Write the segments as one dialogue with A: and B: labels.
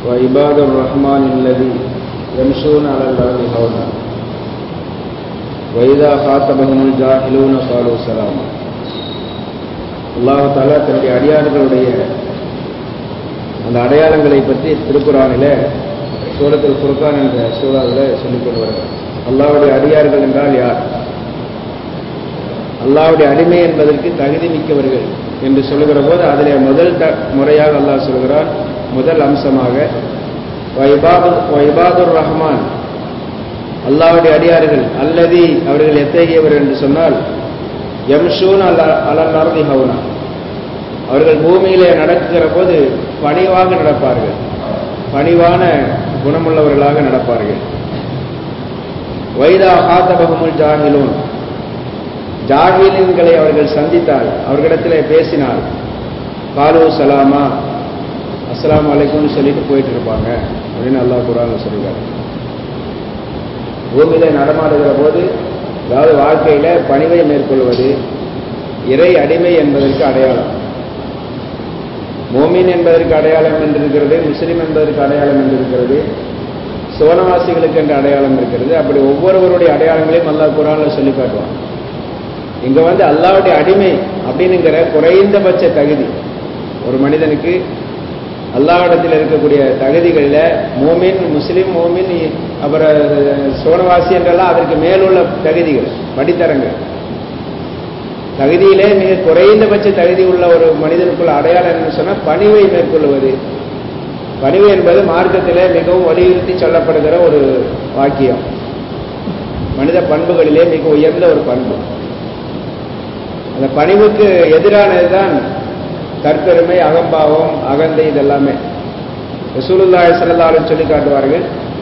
A: وعباد الرحمن الذي يمشون على الأرض هونا وإذا خاطبهم الجاهلون قالوا سلاما அல்லாஹ் தாலா தன்னுடைய அடியார்களுடைய அந்த அடையாளங்களை பற்றி திருக்குறானில சூரத்தில் குர்கான் என்ற சூறாவில் சொல்லிக் கொண்டு வருகிறார் அல்லாவுடைய அடியார்கள் என்றால் யார் அல்லாவுடைய அடிமை என்பதற்கு தகுதி மிக்கவர்கள் என்று சொல்லுகிற போது அதிலே முதல் த முறையாக அல்லாஹ் சொல்கிறான் முதல் அம்சமாக வைபாதுர் ரஹ்மான் அல்லாவுடைய அடியார்கள் அல்லதி அவர்கள் எத்தகையவர் என்று சொன்னால் யம்ஷூன் அல்ல அலல்லி ஹவுனா அவர்கள் பூமியிலே நடக்குகிற போது பணிவாக நடப்பார்கள் பணிவான குணமுள்ளவர்களாக நடப்பார்கள் வைதா ஹாத்தபகமுல் ஜாகிலூன் ஜாகிலின்களை அவர்கள் சந்தித்தால் அவர்களிடத்தில் பேசினால் காலு சலாமா அஸ்லாம் வலைக்கும்னு சொல்லிட்டு போயிட்டு இருப்பாங்க அப்படின்னு அல்லா குரான் சொல்லியிருக்காரு பூமியில நடமாடுகிற போது அதாவது வாழ்க்கையில பணிவை மேற்கொள்வது இறை அடிமை என்பதற்கு அடையாளம் மோமின் என்பதற்கு அடையாளம் என்றிருக்கிறது முஸ்லிம் என்பதற்கு அடையாளம் என்றிருக்கிறது சோனவாசிகளுக்கு என்ற அடையாளம் இருக்கிறது அப்படி ஒவ்வொருவருடைய அடையாளங்களையும் அல்லா குரான்ல சொல்லி காட்டுவான் இங்க வந்து அல்லாவுடைய அடிமை அப்படின்னுங்கிற குறைந்தபட்ச தகுதி ஒரு மனிதனுக்கு அல்லாவிடத்தில் இருக்கக்கூடிய தகுதிகளில் மோமின் முஸ்லீம் மோமின் அப்புறம் சோனவாசி என்றெல்லாம் அதற்கு மேலுள்ள தகுதிகள் படித்தரங்கள் தகுதியிலே மிக குறைந்தபட்ச தகுதி உள்ள ஒரு மனிதனுக்குள்ள அடையாளம் என்னன்னு சொன்னால் பணிவை மேற்கொள்வது பணிவு என்பது மார்க்கத்திலே மிகவும் வலியுறுத்தி சொல்லப்படுகிற ஒரு வாக்கியம் மனித பண்புகளிலே மிக உயர்ந்த ஒரு பண்பு அந்த பணிவுக்கு எதிரானதுதான் தற்பெருமை அகம்பாவம் அகந்தை இதெல்லாமே ரசூலுல்லாஹி ஸல்லல்லாஹு சொல்லி காட்டுவார்கள்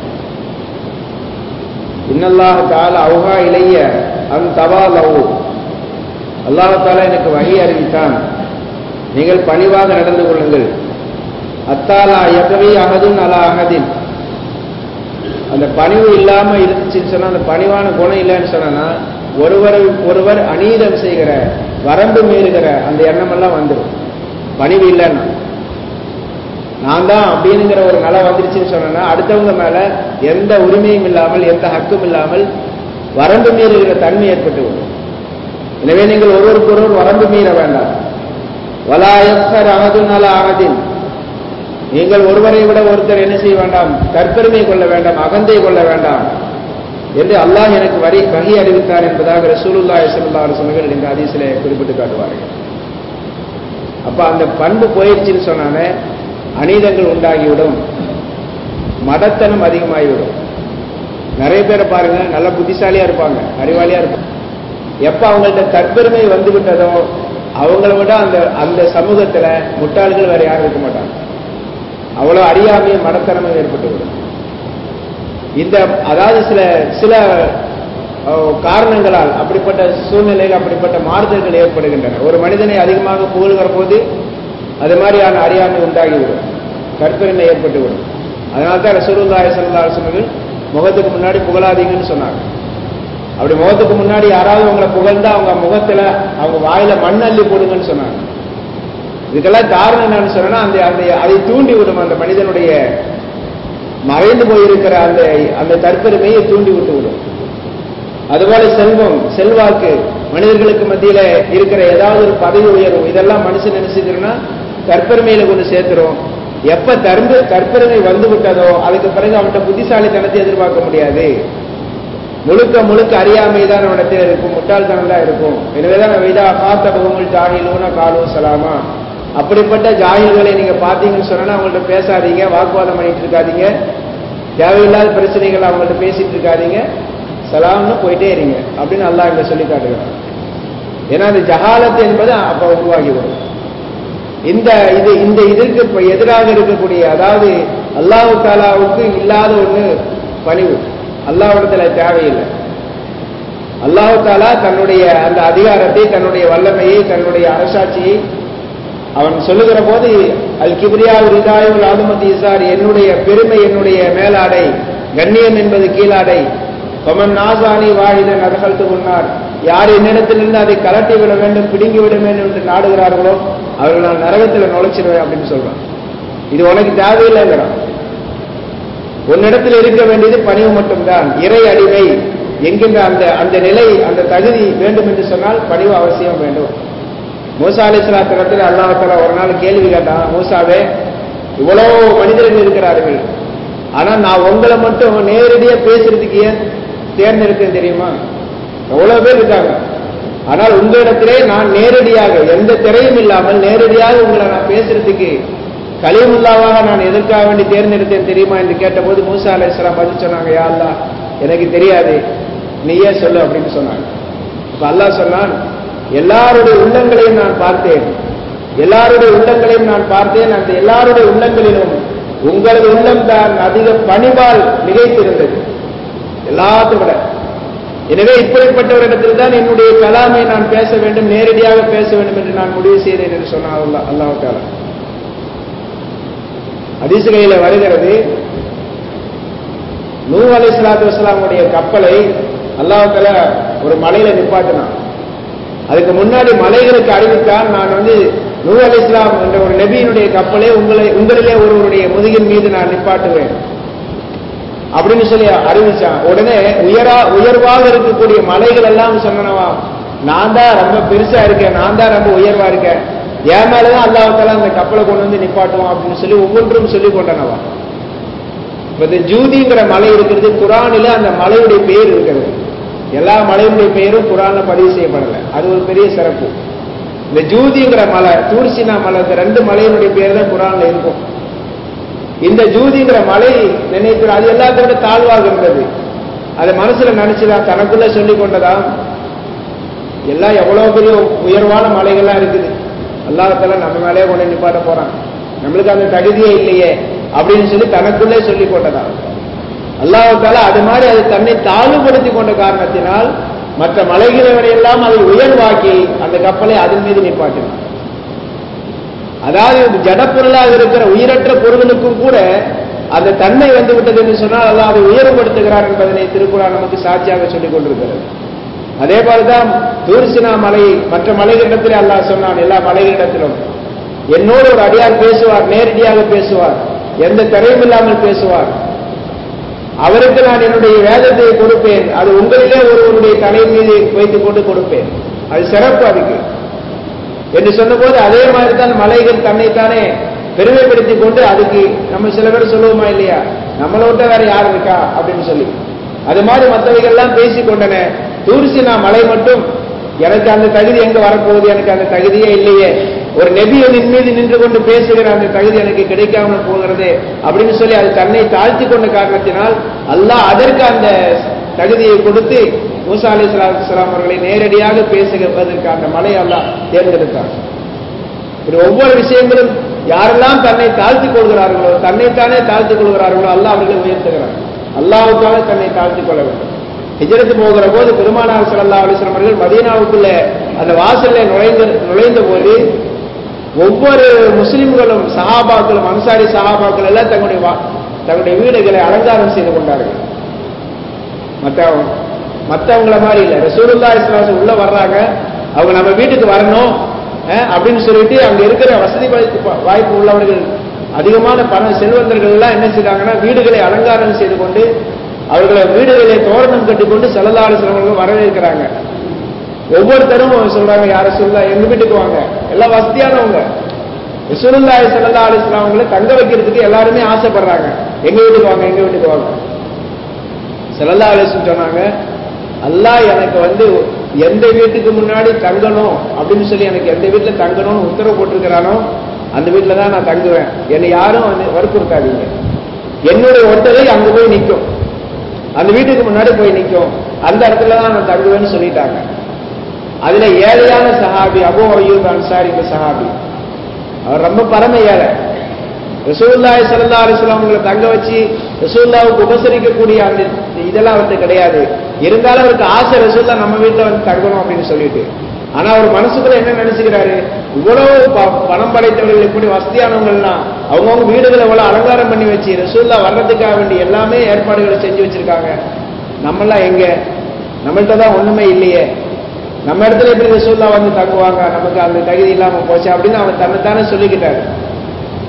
A: இன்னல்லாஹ் தால அவுஹா இளைய அன் தவா லவு அல்லாஹ் தாலா எனக்கு வகை அறிவித்தான் நீங்கள் பணிவாக நடந்து கொள்ளுங்கள் அத்தாலா எகவி அகதுன் அலா அகதின் அந்த பணிவு இல்லாம இருந்துச்சுன்னு சொன்னா அந்த பணிவான குணம் இல்லைன்னு சொன்னா ஒருவர் ஒருவர் அநீதம் செய்கிற வரம்பு மீறுகிற அந்த எண்ணமெல்லாம் வந்துடும் பணிவு இல்லைன்னா நான் தான் அப்படின்னுங்கிற ஒரு நிலை வந்துருச்சுன்னு சொன்னா அடுத்தவங்க மேல எந்த உரிமையும் இல்லாமல் எந்த ஹக்கும் இல்லாமல் வரம்பு மீறுகிற தன்மை ஏற்பட்டு விடும் எனவே நீங்கள் ஒருவருக்கு ஒருவர் வரம்பு மீற வேண்டாம் வலாயசர் அகதுன் அல அகதின் நீங்கள் ஒருவரை விட ஒருத்தர் என்ன செய்ய வேண்டாம் தற்பெருமை கொள்ள வேண்டாம் அகந்தை கொள்ள வேண்டாம் என்று அல்லாஹ் எனக்கு வரி வகை அறிவித்தார் என்பதாக ரசூலுல்லா இஸ்லல்லா சொன்னர்கள் இந்த அதிசில குறிப்பிட்டு காட்டுவார்கள் அப்ப அந்த பண்பு போயிடுச்சுன்னு சொன்னானே அநீதங்கள் உண்டாகிவிடும் மடத்தனம் அதிகமாகிவிடும் நிறைய பேரை பாருங்க நல்ல புத்திசாலியா இருப்பாங்க அறிவாளியா இருப்பாங்க எப்ப அவங்கள்ட்ட தற்பெருமை வந்து விட்டதோ அவங்கள விட அந்த அந்த சமூகத்துல முட்டாள்கள் வேற யாரும் இருக்க மாட்டாங்க அவ்வளவு அறியாமையும் மடத்தனமும் ஏற்பட்டுவிடும் இந்த அதாவது சில சில காரணங்களால் அப்படிப்பட்ட சூழ்நிலையில் அப்படிப்பட்ட மாறுதல்கள் ஏற்படுகின்றன ஒரு மனிதனை அதிகமாக புகழ்கிற போது அது மாதிரியான அறியாமை உண்டாகிவிடும் கற்பெருமை ஏற்பட்டுவிடும் அதனால தான் ரசூலுல்லாஹி ஸல்லல்லாஹு அலைஹி வஸல்லம் முகத்துக்கு முன்னாடி புகழாதீங்கன்னு சொன்னாங்க அப்படி முகத்துக்கு முன்னாடி யாராவது உங்களை புகழ்ந்தா அவங்க முகத்துல அவங்க வாயில மண் அள்ளி போடுங்கன்னு சொன்னாங்க இதுக்கெல்லாம் காரணம் என்னன்னு சொன்னா அந்த அந்த அதை தூண்டி விடும் அந்த மனிதனுடைய மறைந்து போயிருக்கிற அந்த அந்த தற்பெருமையை தூண்டி விட்டு விடும் அதுபோல செல்வம் செல்வாக்கு மனிதர்களுக்கு மத்தியில இருக்கிற ஏதாவது ஒரு பதவி உயர்வு இதெல்லாம் மனுஷன் நினைச்சுக்கிறோன்னா தற்பெருமையில கொண்டு சேர்த்துரும் எப்ப தர்பு தற்பெருமை வந்து விட்டதோ அதுக்கு பிறகு அவன்கிட்ட புத்திசாலித்தனத்தை எதிர்பார்க்க முடியாது முழுக்க முழுக்க அறியாமை தான் அவனிடத்தில் இருக்கும் முட்டாள்தனம் தான் இருக்கும் எனவேதான் வைதா காத்த பகமுல் ஜாகிலூன காலு சலாமா அப்படிப்பட்ட ஜாகில்களை நீங்க பாத்தீங்கன்னு சொன்னா அவங்கள்ட்ட பேசாதீங்க வாக்குவாதம் பண்ணிட்டு இருக்காதீங்க தேவையில்லாத பிரச்சனைகள் அவங்கள்ட்ட பேசிட்டு இருக்காதீங்க சலாம்னு போயிட்டே இருங்க அப்படின்னு அல்லாஹ் இங்க சொல்லி காட்டுகிறான் ஏன்னா அந்த ஜஹாலத் என்பது அப்ப உருவாகி வரும் இந்த இது இந்த இதற்கு இப்ப எதிராக இருக்கக்கூடிய அதாவது அல்லாஹு தாலாவுக்கு இல்லாத ஒண்ணு பணிவு அல்லாஹிடத்துல தேவையில்லை அல்லாஹு தாலா தன்னுடைய அந்த அதிகாரத்தை தன்னுடைய வல்லமையை தன்னுடைய அரசாட்சியை அவன் சொல்லுகிற போது அல் கிபிரியா ரிதாயுல் ஆதுமதி இசார் என்னுடைய பெருமை என்னுடைய மேலாடை கண்ணியம் என்பது கீழாடை கொமன் நாசானி வாழிதன் அதகழ்த்து உன்னார் யார் என்னிடத்திலிருந்து அதை கலட்டி விட வேண்டும் பிடுங்கி விட வேண்டும் என்று நாடுகிறார்களோ அவர்கள் நான் நரகத்தில் நுழைச்சிடுவேன் அப்படின்னு சொல்றான் இது உனக்கு தேவையில்லைங்கிறான் உன்னிடத்தில் இருக்க வேண்டியது பணிவு மட்டும்தான் இறை அடிமை என்கின்ற அந்த அந்த நிலை அந்த தகுதி வேண்டும் என்று சொன்னால் பணிவு அவசியம் வேண்டும் மூசா அலி இடத்துல அல்லாஹால ஒரு நாள் கேள்வி கேட்டான் மூசாவே இவ்வளவு மனிதர்கள் இருக்கிறார்கள் ஆனா நான் உங்களை மட்டும் நேரடியா பேசுறதுக்கு ஏன் தேர்ந்தெடுத்தேன் தெரியுமா எவ்வளவு பேர் இருக்காங்க ஆனால் உங்களிடத்திலே நான் நேரடியாக எந்த திரையும் இல்லாமல் நேரடியாக உங்களை நான் பேசுறதுக்கு கலிமுல்லாவாக நான் எதற்காக வேண்டி தேர்ந்தெடுத்தேன் தெரியுமா என்று கேட்டபோது மூசா அலை இஸ்லாம் பதில் சொன்னாங்க யா அல்லா எனக்கு தெரியாது நீயே சொல்லு அப்படின்னு சொன்னாங்க இப்ப அல்லாஹ் சொன்னான் எல்லாருடைய உள்ளங்களையும் நான் பார்த்தேன் எல்லாருடைய உள்ளங்களையும் நான் பார்த்தேன் அந்த எல்லாருடைய உள்ளங்களிலும் உங்களது உள்ளம் தான் அதிக பணிவால் நிலைத்திருந்தது எல்லாத்தையும் விட எனவே இப்படிப்பட்டவரிடத்தில் தான் என்னுடைய கலாமை நான் பேச வேண்டும் நேரடியாக பேச வேண்டும் என்று நான் முடிவு செய்தேன் என்று சொன்னார் அல்லாஹ் அல்லாஹால அதிசுகையில வருகிறது நூ அலை சலாத்து வசலாமுடைய கப்பலை அல்லாஹால ஒரு மலையில நிப்பாட்டினான் அதுக்கு முன்னாடி மலைகளுக்கு அறிவித்தான் நான் வந்து நூ அலி இஸ்லாம் என்ற ஒரு நபியினுடைய கப்பலை உங்களை உங்களிலே ஒருவருடைய முதுகின் மீது நான் நிப்பாட்டுவேன் அப்படின்னு சொல்லி அறிவிச்சான் உடனே உயரா உயர்வாக இருக்கக்கூடிய மலைகள் எல்லாம் சொன்னனவா நான் தான் ரொம்ப பெருசா இருக்கேன் நான் தான் ரொம்ப உயர்வா இருக்கேன் என் மேலதான் அல்லாஹால அந்த கப்பலை கொண்டு வந்து நிப்பாட்டுவான் அப்படின்னு சொல்லி ஒவ்வொன்றும் சொல்லி கொண்டனவா இப்ப இந்த ஜூதிங்கிற மலை இருக்கிறது குரானில அந்த மலையுடைய பெயர் இருக்கிறது எல்லா மலையுடைய பெயரும் குரான்ல பதிவு செய்யப்படல அது ஒரு பெரிய சிறப்பு இந்த ஜூதிங்கிற மலை தூர்சினா மலை இந்த ரெண்டு மலையினுடைய பேர் தான் குரான்ல இருக்கும் இந்த ஜூதிங்கிற மலை நினைக்கிற அது எல்லாத்தோட தாழ்வாக இருந்தது அது மனசுல நினைச்சுதான் தனக்குள்ள சொல்லி கொண்டதாம் எல்லாம் எவ்வளவு பெரிய உயர்வான மலைகள்லாம் இருக்குது அல்லாஹத்தால நம்ம மேலே கொண்டு நிப்பாட்ட போறான் நம்மளுக்கு அந்த தகுதியே இல்லையே அப்படின்னு சொல்லி தனக்குள்ளே சொல்லி கொண்டதா அல்லாஹால அது மாதிரி அது தன்னை தாழ்வுபடுத்தி கொண்ட காரணத்தினால் மற்ற மலைகளை எல்லாம் அதை உயர்வாக்கி அந்த கப்பலை அதன் மீது நிப்பாட்டினான் அதாவது ஜடப்பொருளாக இருக்கிற உயிரற்ற பொருளுக்கும் கூட அந்த தன்மை வந்து விட்டது என்று சொன்னால் அல்லாஹ் அதை உயர்வுபடுத்துகிறார் என்பதனை திருக்குறான் நமக்கு சாட்சியாக சொல்லிக் கொண்டிருக்கிறது அதே போலதான் தூர்சினா மலை மற்ற மலைகளிடத்திலே அல்லாஹ் சொன்னான் எல்லா மலைகளிடத்திலும் என்னோடு ஒரு அடியார் பேசுவார் நேரடியாக பேசுவார் எந்த திரையும் இல்லாமல் பேசுவார் அவருக்கு நான் என்னுடைய வேதத்தை கொடுப்பேன் அது உங்களிலே ஒருவருடைய தலை மீது வைத்துக் கொண்டு கொடுப்பேன் அது சிறப்பு அதுக்கு என்று சொன்னபோது அதே மாதிரி தான் மலைகள் தன்னைத்தானே பெருமைப்படுத்திக் கொண்டு அதுக்கு நம்ம சில பேர் சொல்லுவோமா இல்லையா நம்மளோட்ட வேற யார் இருக்கா அப்படின்னு சொல்லி அது மாதிரி மற்றவைகள்லாம் பேசிக் கொண்டன தூர்சினா மலை மட்டும் எனக்கு அந்த தகுதி எங்க வரப்போகுது எனக்கு அந்த தகுதியே இல்லையே ஒரு நெபியனின் மீது நின்று கொண்டு பேசுகிற அந்த தகுதி எனக்கு கிடைக்காமல் போகிறது அப்படின்னு சொல்லி அது தன்னை தாழ்த்தி கொண்ட காரணத்தினால் அல்லாஹ் அதற்கு அந்த தகுதியை கொடுத்து மூசா அலி சலாம் அவர்களை நேரடியாக பேசுவதற்கு அந்த மலை அல்லாஹ் தேர்ந்தெடுத்தார் இப்படி ஒவ்வொரு விஷயங்களும் யாரெல்லாம் தன்னை தாழ்த்திக் கொள்கிறார்களோ தன்னைத்தானே தாழ்த்திக் கொள்கிறார்களோ அல்லாஹ் அவர்களை உயர்த்துகிறார் அல்லாவுக்காக தன்னை தாழ்த்திக் கொள்ள வேண்டும் ஹிஜரத்து போகிற போது பெருமானார் சல்லா அலிஸ்லாம் அவர்கள் மதீனாவுக்குள்ள அந்த வாசல்ல நுழைந்த நுழைந்த போது ஒவ்வொரு முஸ்லிம்களும் சஹாபாக்களும் அன்சாரி சஹாபாக்கள் எல்லாம் தங்களுடைய தங்களுடைய வீடுகளை அலங்காரம் செய்து கொண்டார்கள் மற்ற மற்றவங்கள மாதிரி இல்லை ரசூலுல்லா இஸ்லாம் உள்ள வர்றாங்க அவங்க நம்ம வீட்டுக்கு வரணும் அப்படின்னு சொல்லிட்டு அங்க இருக்கிற வசதி வாய்ப்பு உள்ளவர்கள் அதிகமான பண செல்வந்தர்கள் எல்லாம் என்ன செய்றாங்கன்னா வீடுகளை அலங்காரம் செய்து கொண்டு அவர்களை வீடுகளை தோரணம் கட்டிக்கொண்டு செல்லலாறு சிலவர்கள் வரவேற்கிறாங்க ஒவ்வொருத்தரும் சொல்றாங்க யார சொல்ல எங்க வீட்டுக்கு வாங்க எல்லாம் வசதியானவங்க ரசூலுல்லாஹி ஸல்லல்லாஹு அலைஹி வஸல்லம் அவங்களை தங்க வைக்கிறதுக்கு எல்லாருமே ஆசைப்படுறாங்க எங்க வீட்டுக்கு வாங்க எங்க வீட்டுக்கு வாங்க ஸல்லல்லாஹு அலைஹி வஸல்லம் சொன்னாங்க அல்லாஹ் எனக்கு வந்து எந்த வீட்டுக்கு முன்னாடி தங்கணும் அப்படின்னு சொல்லி எனக்கு எந்த வீட்டுல தங்கணும்னு உத்தரவு போட்டிருக்கிறானோ அந்த வீட்டுல தான் நான் தங்குவேன் என்னை யாரும் வந்து வற்புறுத்தாதீங்க என்னுடைய ஒட்டகை அங்க போய் நிற்கும் அந்த வீட்டுக்கு முன்னாடி போய் நிற்கும் அந்த இடத்துல தான் நான் தங்குவேன்னு சொல்லிட்டாங்க அதுல ஏழையான சஹாபி அபு அய்யூப் அன்சாரி இந்த சஹாபி அவர் ரொம்ப பரம ஏழை ரசூல்லாய் சல்லா அலிஸ்லாம் அவங்களை தங்க வச்சு ரசூல்லாவுக்கு உபசரிக்கக்கூடிய அந்த இதெல்லாம் வந்து கிடையாது இருந்தாலும் அவருக்கு ஆசை ரசூல்லா நம்ம வீட்டில் வந்து தங்கணும் அப்படின்னு சொல்லிட்டு ஆனா அவர் மனசுக்குள்ள என்ன நினைச்சுக்கிறாரு இவ்வளவு பணம் படைத்தவர்கள் இப்படி வசதியானவங்கள்லாம் அவங்கவுங்க வீடுகளை எவ்வளவு அலங்காரம் பண்ணி வச்சு ரசூல்லா வர்றதுக்காக வேண்டி எல்லாமே ஏற்பாடுகளை செஞ்சு வச்சிருக்காங்க நம்மெல்லாம் எங்க நம்மள்ட்ட தான் ஒண்ணுமே இல்லையே நம்ம இடத்துல எப்படி ரசூல்லா வந்து தங்குவாங்க நமக்கு அந்த தகுதி இல்லாம போச்சு அப்படின்னு அவன் தன்னைத்தானே சொல்லிக்கிட்டாரு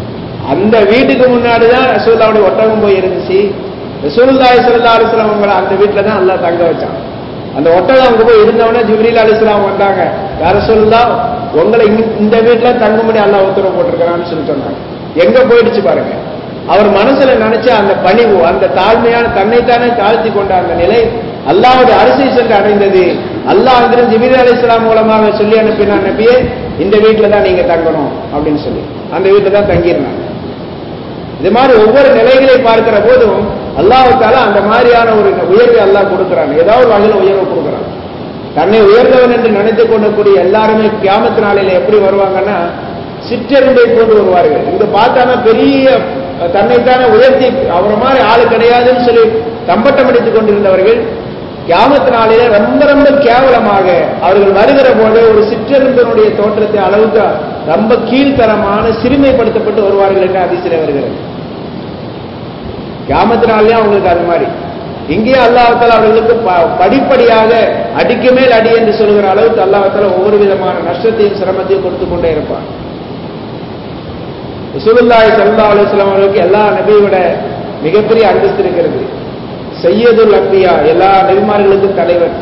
A: அந்த வீட்டுக்கு முன்னாடி தான் ரசூல்லாவுடைய ஒட்டகம் போய் இருந்துச்சு ரசூலுல்லாஹி ஸல்லல்லாஹு அலைஹி வஸல்லம் அவங்கள அந்த வீட்டில் தான் அல்லாஹ் தங்க வச்சான் அந்த ஒட்டகம் அங்க போய் இருந்தவொடனே ஜிப்ரீல் அலிஸ்லாம் வந்தாங்க யார சொல்லுதா உங்களை இங்க- இந்த வீட்டுல தங்கும்படி அல்லாஹ் உத்தரவு போட்டிருக்கிறான்னு சொல்லி சொன்னாங்க எங்க போயிடுச்சு பாருங்க அவர் மனசுல நினைச்ச அந்த பணிவு அந்த தாழ்மையான தன்னைத்தானே தாழ்த்தி கொண்ட அந்த நிலை அல்லாஹ்வுடைய அரசை சென்று அடைந்தது அல்லாஹ் அங்கிருந்து ஜிபிரி அலி இஸ்லாம் மூலமாக சொல்லி அனுப்பினான் நபியே இந்த வீட்டுல தான் நீங்க தங்கணும் அப்படின்னு சொல்லி அந்த வீட்டுல தான் தங்கியிருந்தாங்க இது மாதிரி ஒவ்வொரு நிலைகளை பார்க்கிற போதும் அல்லாஹ்வுத்தால அந்த மாதிரியான ஒரு உயர்வை அல்லாஹ் கொடுக்கிறான் ஏதாவது ஒரு வகையில உயர்வு கொடுக்கிறான் தன்னை உயர்ந்தவன் என்று நினைத்துக் கொள்ளக்கூடிய எல்லாருமே கியாமத்து நாளில எப்படி வருவாங்கன்னா சிற்றெரும்பை போன்று வருவார்கள் இங்க பார்த்தானா பெரிய தன்னைத்தானே உயர்த்தி அவரை மாதிரி ஆளு கிடையாதுன்னு சொல்லி தம்பட்டம் அடித்துக் கொண்டிருந்தவர்கள் கியாமத்து நாளில ரொம்ப ரொம்ப கேவலமாக அவர்கள் வருகிற போது ஒரு சிற்றெரும்பினுடைய தோற்றத்தை அளவுக்கு ரொம்ப கீழ்த்தரமான சிறுமைப்படுத்தப்பட்டு வருவார்கள் என்று அதிசயம் வருகிறது கியாமத்து நாள்லயும் அவங்களுக்கு அது மாதிரி இங்கேயே அல்லாஹால அவர்களுக்கு ப- படிப்படியாக அடிக்கு மேல் அடி என்று சொல்கிற அளவுக்கு அல்லாஹால ஒவ்வொரு விதமான நஷ்டத்தையும் சிரமத்தையும் கொடுத்து கொண்டே இருப்பான் ரசூலுல்லாஹி ஸல்லல்லாஹு அலைஹி வஸல்லம் அவர்களுக்கு எல்லா நபியோட மிகப்பெரிய அந்தஸ்து இருக்கிறது சையதுல் அம்பியா எல்லா நபிமார்களுக்கும் தலைவர்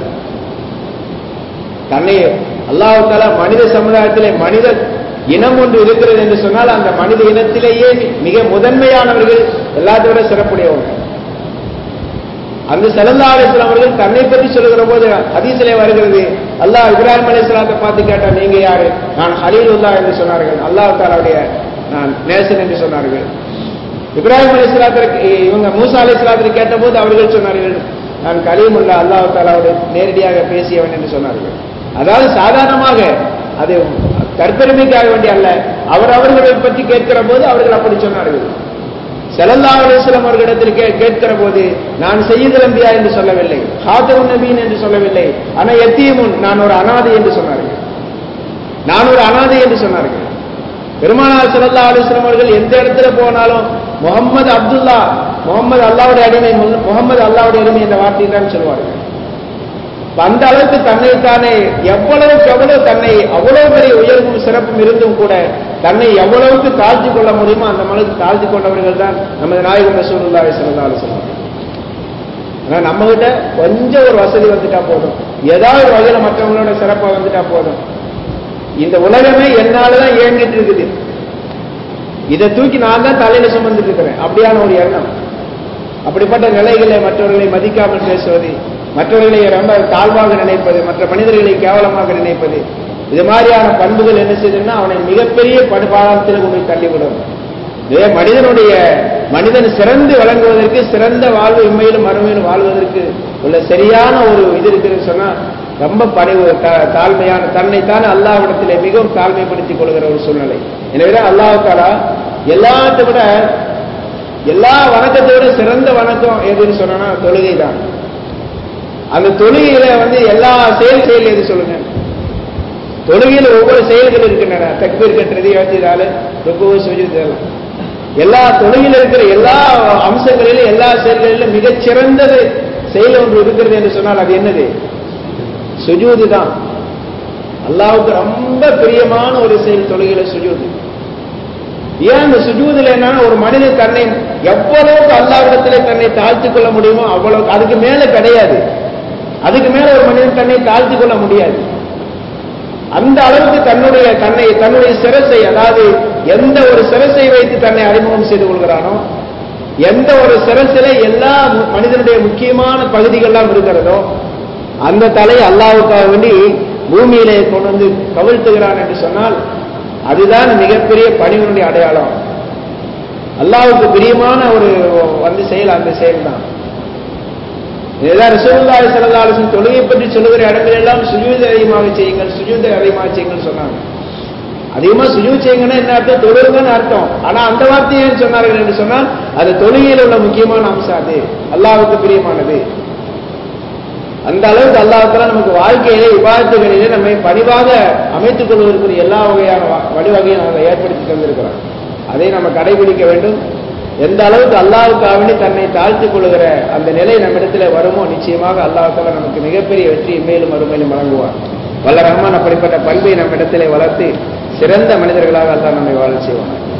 A: தன்னை அல்லாஹ் தாலா மனித சமுதாயத்திலே மனித இனம் ஒன்று இருக்கிறது என்று சொன்னால் அந்த மனித இனத்திலேயே மிக முதன்மையானவர்கள் எல்லாத்தோட சிறப்புடையவங்க அந்த செல்லல்லா அலிஸ்லாம் அவர்கள் தன்னை பற்றி சொல்லுகிற போது ஹதீஸிலே வருகிறது அல்லாஹ் இப்ராஹிம் அலிஸ்லாத்தை பார்த்து கேட்டா நீங்க யாரு நான் ஹலீலுல்லா என்று சொன்னார்கள் அல்லாஹ் தாலாவுடைய நான் நேசன் என்று சொன்னார்கள் இப்ராஹிம் அலிஸ்லாத்திற்கு இவங்க மூசா அலிஸ்லாத்திற்கு கேட்டபோது அவர்கள் சொன்னார்கள் நான் கலீமுல்லா அல்லாஹ் தாலாவுடைய நேரடியாக பேசியவன் என்று சொன்னார்கள் அதாவது சாதாரணமாக அது தற்பெருமைக்காக வேண்டிய அல்ல அவர் அவர்களை பற்றி கேட்கிற போது அவர்கள் அப்படி சொன்னார்கள் செலல்லா அலிஸ்லாம் அவர்களிடத்தில் கே- கேட்கிற போது நான் செய்யுதல் அம்பியா என்று சொல்லவில்லை ஹாத்தமுன் நபீன் என்று சொல்லவில்லை ஆனா எத்தியமுன் நான் ஒரு அனாதை என்று சொன்னார்கள் நான் ஒரு அனாதை என்று சொன்னார்கள் பெருமானார் ஸல்லல்லாஹு அலைஹி வஸல்லம் அவர்கள் எந்த இடத்துல போனாலும் முகமது அப்துல்லா முகமது அல்லாவுடைய அடிமை முகமது அல்லாவுடைய அடிமை என்ற வார்த்தை தான் சொல்வார்கள் அப்ப அந்த அளவுக்கு தன்னைத்தானே எவ்வளவுக்கு எவ்வளவு தன்னை அவ்வளவு பெரிய உயர்வும் சிறப்பும் இருந்தும் கூட தன்னை எவ்வளவுக்கு தாழ்த்தி கொள்ள முடியுமோ அந்த அளவுக்கு தாழ்த்தி கொண்டவர்கள் தான் நமது நாயகம் ரசூலுல்லாஹி ஸல்லல்லாஹு அலைஹி வஸல்லம் ஆனா நம்ம கிட்ட கொஞ்சம் ஒரு வசதி வந்துட்டா போதும் ஏதாவது ஒரு வகையில மற்றவங்களோட சிறப்பா வந்துட்டா போதும் இந்த உலகமே என்னாலதான் இயங்கிட்டு இருக்குது இதை தூக்கி நான் தான் தலையில சுமந்துட்டு இருக்கிறேன் அப்படியான ஒரு எண்ணம் அப்படிப்பட்ட நிலைகளை மற்றவர்களை மதிக்காமல் பேசுவது மற்றவர்களை ரொம்ப தாழ்வாக நினைப்பது மற்ற மனிதர்களை கேவலமாக நினைப்பது இது மாதிரியான பண்புகள் என்ன செய்யுதுன்னா அவனை மிகப்பெரிய படுபாலத்தில் கொண்டு தள்ளிவிடும் இதே மனிதனுடைய மனிதன் சிறந்து வழங்குவதற்கு சிறந்த வாழ்வு இம்மையிலும் மறுமையிலும் வாழ்வதற்கு உள்ள சரியான ஒரு இது இருக்குன்னு சொன்னா ரொம்ப பணிவு த- தாழ்மையான தன்னைத்தான் அல்லாஹ்விடத்திலே மிகவும் தாழ்மைப்படுத்திக் கொள்கிற ஒரு சூழ்நிலை எனவே அல்லாஹ் தாலா எல்லாத்தை விட எல்லா வணக்கத்தை விட சிறந்த வணக்கம் எதுன்னு சொன்னா தொழுகை தான் அந்த தொழுகையில வந்து எல்லா செயல் செயல் எது சொல்லுங்க தொழுகையில ஒவ்வொரு செயல்கள் இருக்கின்றன தக்பீர் கட்டுறது ஏற்றிதாலு ருக்கு சுஜித் இதெல்லாம் எல்லா தொழுகையில் இருக்கிற எல்லா அம்சங்களிலும் எல்லா செயல்களிலும் மிகச் சிறந்தது செயல் ஒன்று இருக்கிறது என்று சொன்னால் அது என்னது சுஜூது தான் அல்லாவுக்கு ரொம்ப பிரியமான ஒரு செயல் தொழுகையில சுஜூது ஏன் அந்த சுஜூதுல என்னன்னா ஒரு மனிதன் தன்னை எவ்வளவுக்கு அல்லாவிடத்திலே தன்னை தாழ்த்திக் கொள்ள முடியுமோ அவ்வளவு அதுக்கு மேல கிடையாது அதுக்கு மேல ஒரு மனிதன் தன்னை தாழ்த்திக் கொள்ள முடியாது அந்த அளவுக்கு தன்னுடைய தன்னை தன்னுடைய சிரசை அதாவது எந்த ஒரு சிரசை வைத்து தன்னை அறிமுகம் செய்து கொள்கிறானோ எந்த ஒரு சிரசில எல்லா மு- மனிதனுடைய முக்கியமான பகுதிகள்லாம் இருக்கிறதோ அந்த தலையை அல்லாவுக்காக வேண்டி பூமியிலே கொண்டு வந்து கவிழ்த்துகிறான் என்று சொன்னால் அதுதான் மிகப்பெரிய பணிவனுடைய அடையாளம் அல்லாவுக்கு பிரியமான ஒரு வந்து செயல் அந்த செயல் தான் இதுதான் ரசூலுல்லாஹி ஸல்லல்லாஹு அலைஹி வஸல்லம் தொழுகை பற்றி சொல்லுகிற இடங்கள் எல்லாம் சுஜூதை அதிகமாக செய்யுங்கள் சுஜூதை அதிகமாக செய்யுங்கள் சொன்னாங்க அதிகமா சுஜூத் செய்யுங்கன்னா என்ன அர்த்தம் தொழுகுங்கன்னு அர்த்தம் ஆனா அந்த வார்த்தையை ஏன் சொன்னார்கள் என்று சொன்னால் அது தொழுகையில் உள்ள முக்கியமான அம்சம் அது அல்லாஹ்வுக்கு பிரியமானது அந்த அளவுக்கு அல்லாஹ்தால நமக்கு வாழ்க்கையிலே விவாதத்துகளிலே நம்மை பணிவாக அமைத்துக் கொள்வதற்குரிய எல்லா வகையான வ- வழிவகையும் நாங்கள் ஏற்படுத்தி தந்திருக்கிறோம் அதை நம்ம கடைபிடிக்க வேண்டும் எந்த அளவுக்கு அல்லாஹ்வுக்காக வேண்டி தன்னை தாழ்த்திக் கொள்கிற அந்த நிலை நம்மிடத்தில் வருமோ நிச்சயமாக அல்லாஹ்தால நமக்கு மிகப்பெரிய வெற்றி மேலும் மறுமையிலும் வழங்குவார் வல்ல ரஹ்மான் அப்படிப்பட்ட பண்பை நம்மிடத்திலே வளர்த்து சிறந்த மனிதர்களாக அல்லாஹ் நம்மை வாழ செய்வார்